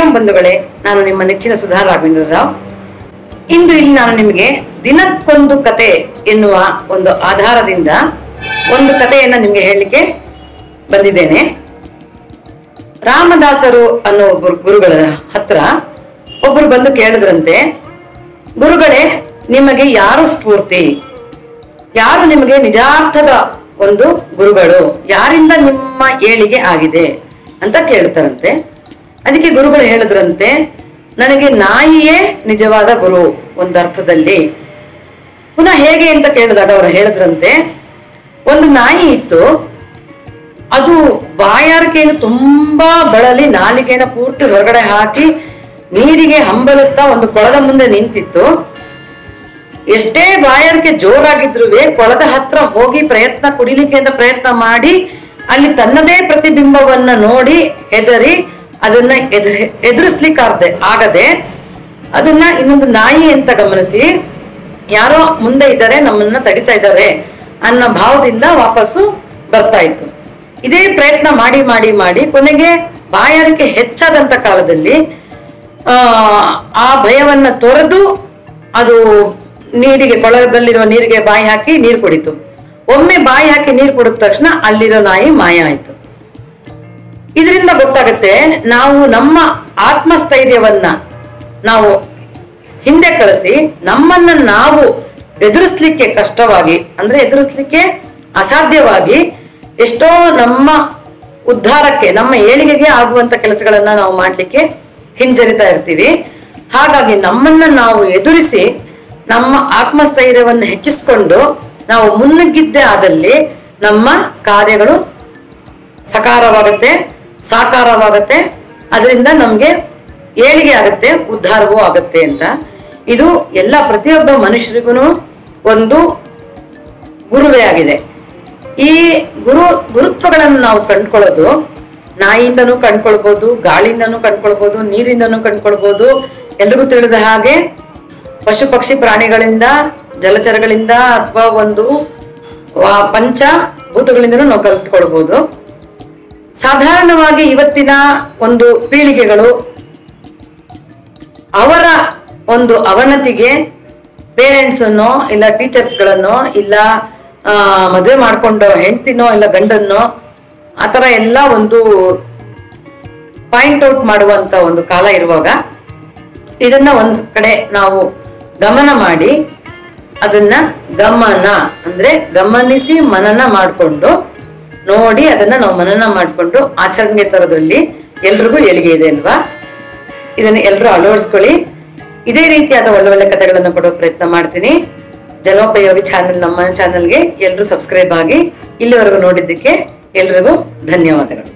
ಓಂ ಬಂಧುಗಳೇ ನಾನು ನಿಮ್ಮ ನೆಚ್ಚಿನ ಸುಧಾ ರಾಘವೇಂದ್ರ ರಾವ್ ಇಂದು ಇಲ್ಲಿ ನಾನು ನಿಮಗೆ ದಿನಕ್ಕೊಂದು ಕತೆ ಎನ್ನುವ ಒಂದು ಆಧಾರದಿಂದ ಒಂದು ಕಥೆಯನ್ನ ನಿಮಗೆ ಹೇಳಲಿಕ್ಕೆ ಬಂದಿದ್ದೇನೆ ರಾಮದಾಸರು ಅನ್ನೋ ಒಬ್ಬರು ಗುರುಗಳ ಹತ್ರ ಒಬ್ರು ಬಂದು ಕೇಳಿದ್ರಂತೆ ಗುರುಗಳೇ ನಿಮಗೆ ಯಾರು ಸ್ಫೂರ್ತಿ ಯಾರು ನಿಮಗೆ ನಿಜಾರ್ಥದ ಒಂದು ಗುರುಗಳು ಯಾರಿಂದ ನಿಮ್ಮ ಏಳಿಗೆ ಆಗಿದೆ ಅಂತ ಕೇಳ್ತಾರಂತೆ ಅದಕ್ಕೆ ಗುರುಗಳು ಹೇಳಿದ್ರಂತೆ ನನಗೆ ನಾಯಿಯೇ ನಿಜವಾದ ಗುರು ಒಂದು ಅರ್ಥದಲ್ಲಿ ಪುನಃ ಹೇಗೆ ಅಂತ ಕೇಳಿದಾಗ ಅವರು ಹೇಳಿದ್ರಂತೆ ಒಂದು ನಾಯಿ ಇತ್ತು ಅದು ಬಾಯಾರಿಕೆಯನ್ನು ತುಂಬಾ ಬಳಲಿ ನಾಲಿಗೆನ ಪೂರ್ತಿ ಹೊರಗಡೆ ಹಾಕಿ ನೀರಿಗೆ ಹಂಬಲಿಸ್ತಾ ಒಂದು ಕೊಳದ ಮುಂದೆ ನಿಂತಿತ್ತು ಎಷ್ಟೇ ಬಾಯಾರಿಕೆ ಜೋರಾಗಿದ್ರು ಕೊಳದ ಹತ್ರ ಹೋಗಿ ಪ್ರಯತ್ನ ಕುಡಿಲಿಕ್ಕೆ ಅಂತ ಪ್ರಯತ್ನ ಮಾಡಿ ಅಲ್ಲಿ ತನ್ನದೇ ಪ್ರತಿಬಿಂಬವನ್ನ ನೋಡಿ ಹೆದರಿ ಅದನ್ನ ಎದುರಿ ಎದುರಿಸ್ಲಿಕ್ಕಾಗದೆ ಆಗದೆ ಅದನ್ನ ಇನ್ನೊಂದು ನಾಯಿ ಅಂತ ಗಮನಿಸಿ ಯಾರೋ ಮುಂದೆ ಇದ್ದಾರೆ ನಮ್ಮನ್ನ ತಡಿತಾ ಇದ್ದಾರೆ ಅನ್ನೋ ಭಾವದಿಂದ ವಾಪಸ್ಸು ಬರ್ತಾ ಇತ್ತು ಇದೇ ಪ್ರಯತ್ನ ಮಾಡಿ ಮಾಡಿ ಮಾಡಿ ಕೊನೆಗೆ ಬಾಯಾರಿಕೆ ಹೆಚ್ಚಾದಂತ ಕಾಲದಲ್ಲಿ ಆ ಆ ಭಯವನ್ನ ತೊರೆದು ಅದು ನೀರಿಗೆ ಕೊಳದಲ್ಲಿರುವ ನೀರಿಗೆ ಬಾಯಿ ಹಾಕಿ ನೀರು ಕುಡಿತು ಒಮ್ಮೆ ಬಾಯಿ ಹಾಕಿ ನೀರು ಕುಡಿದ ತಕ್ಷಣ ಅಲ್ಲಿರೋ ನಾಯಿ ಮಾಯ ಆಯ್ತು ಇದರಿಂದ ಗೊತ್ತಾಗುತ್ತೆ ನಾವು ನಮ್ಮ ಆತ್ಮಸ್ಥೈರ್ಯವನ್ನ ನಾವು ಹಿಂದೆ ಕಳಿಸಿ ನಮ್ಮನ್ನ ನಾವು ಎದುರಿಸ್ಲಿಕ್ಕೆ ಕಷ್ಟವಾಗಿ ಅಂದ್ರೆ ಎದುರಿಸ್ಲಿಕ್ಕೆ ಅಸಾಧ್ಯವಾಗಿ ಎಷ್ಟೋ ನಮ್ಮ ಉದ್ಧಾರಕ್ಕೆ ನಮ್ಮ ಏಳಿಗೆಗೆ ಆಗುವಂತ ಕೆಲಸಗಳನ್ನ ನಾವು ಮಾಡ್ಲಿಕ್ಕೆ ಹಿಂಜರಿತಾ ಇರ್ತೀವಿ ಹಾಗಾಗಿ ನಮ್ಮನ್ನ ನಾವು ಎದುರಿಸಿ ನಮ್ಮ ಆತ್ಮಸ್ಥೈರ್ಯವನ್ನು ಹೆಚ್ಚಿಸಿಕೊಂಡು ನಾವು ಮುನ್ನುಗ್ಗಿದ್ದೇ ಆದಲ್ಲಿ ನಮ್ಮ ಕಾರ್ಯಗಳು ಸಕಾರವಾಗುತ್ತೆ ಸಾಕಾರವಾಗುತ್ತೆ ಅದರಿಂದ ನಮ್ಗೆ ಏಳಿಗೆ ಆಗುತ್ತೆ ಉದ್ಧಾರವೂ ಆಗುತ್ತೆ ಅಂತ ಇದು ಎಲ್ಲ ಪ್ರತಿಯೊಬ್ಬ ಮನುಷ್ಯರಿಗೂ ಒಂದು ಗುರುವೇ ಆಗಿದೆ ಈ ಗುರು ಗುರುತ್ವಗಳನ್ನು ನಾವು ಕಂಡ್ಕೊಳ್ಳೋದು ನಾಯಿಯಿಂದನೂ ಕಂಡ್ಕೊಳ್ಬಹುದು ಗಾಳಿಯಿಂದನೂ ಕಂಡ್ಕೊಳ್ಬಹುದು ನೀರಿಂದನೂ ಕಂಡ್ಕೊಳ್ಬಹುದು ಎಲ್ರಿಗೂ ತಿಳಿದ ಹಾಗೆ ಪಶು ಪಕ್ಷಿ ಪ್ರಾಣಿಗಳಿಂದ ಜಲಚರಗಳಿಂದ ಅಥವಾ ಒಂದು ವಾ- ಪಂಚ ಭೂತಗಳಿಂದನೂ ನಾವು ಕಲ್ತ್ಕೊಳ್ಬಹುದು ಸಾಧಾರಣವಾಗಿ ಇವತ್ತಿನ ಒಂದು ಪೀಳಿಗೆಗಳು ಅವರ ಒಂದು ಅವನತಿಗೆ ಪೇರೆಂಟ್ಸ್ ಅನ್ನೋ ಇಲ್ಲ ಟೀಚರ್ಸ್ ಗಳನ್ನೋ ಇಲ್ಲ ಆ, ಮದುವೆ ಮಾಡ್ಕೊಂಡೋ ಹೆಂಡ್ತಿನೋ ಇಲ್ಲ ಗಂಡನ್ನೋ ಆತರ ಎಲ್ಲ ಒಂದು ಪಾಯಿಂಟ್ ಔಟ್ ಮಾಡುವಂತ ಒಂದು ಕಾಲ ಇರುವಾಗ ಇದನ್ನ ಒಂದ್ ಕಡೆ ನಾವು ಗಮನ ಮಾಡಿ ಅದನ್ನ ಗಮನ ಅಂದ್ರೆ ಗಮನಿಸಿ ಮನನ ಮಾಡಿಕೊಂಡು ನೋಡಿ ಅದನ್ನ ನಾವು ಮನನ ಮಾಡಿಕೊಂಡು ಆಚರಣೆ ತರೋದ್ರಲ್ಲಿ ಎಲ್ರಿಗೂ ಏಳಿಗೆ ಇದೆ ಅಲ್ವಾ ಇದನ್ನ ಎಲ್ಲರೂ ಅಳವಡಿಸ್ಕೊಳ್ಳಿ ಇದೇ ರೀತಿಯಾದ ಒಳ್ಳೆ ಒಳ್ಳೆ ಕಥೆಗಳನ್ನು ಕೊಡೋ ಪ್ರಯತ್ನ ಮಾಡ್ತೀನಿ ಜನೋಪಯೋಗಿ ಚಾನೆಲ್ ನಮ್ಮ ಚಾನೆಲ್ಗೆ ಎಲ್ಲರೂ ಸಬ್ಸ್ಕ್ರೈಬ್ ಆಗಿ ಇಲ್ಲಿವರೆಗೂ ನೋಡಿದ್ದಕ್ಕೆ ಎಲ್ರಿಗೂ ಧನ್ಯವಾದಗಳು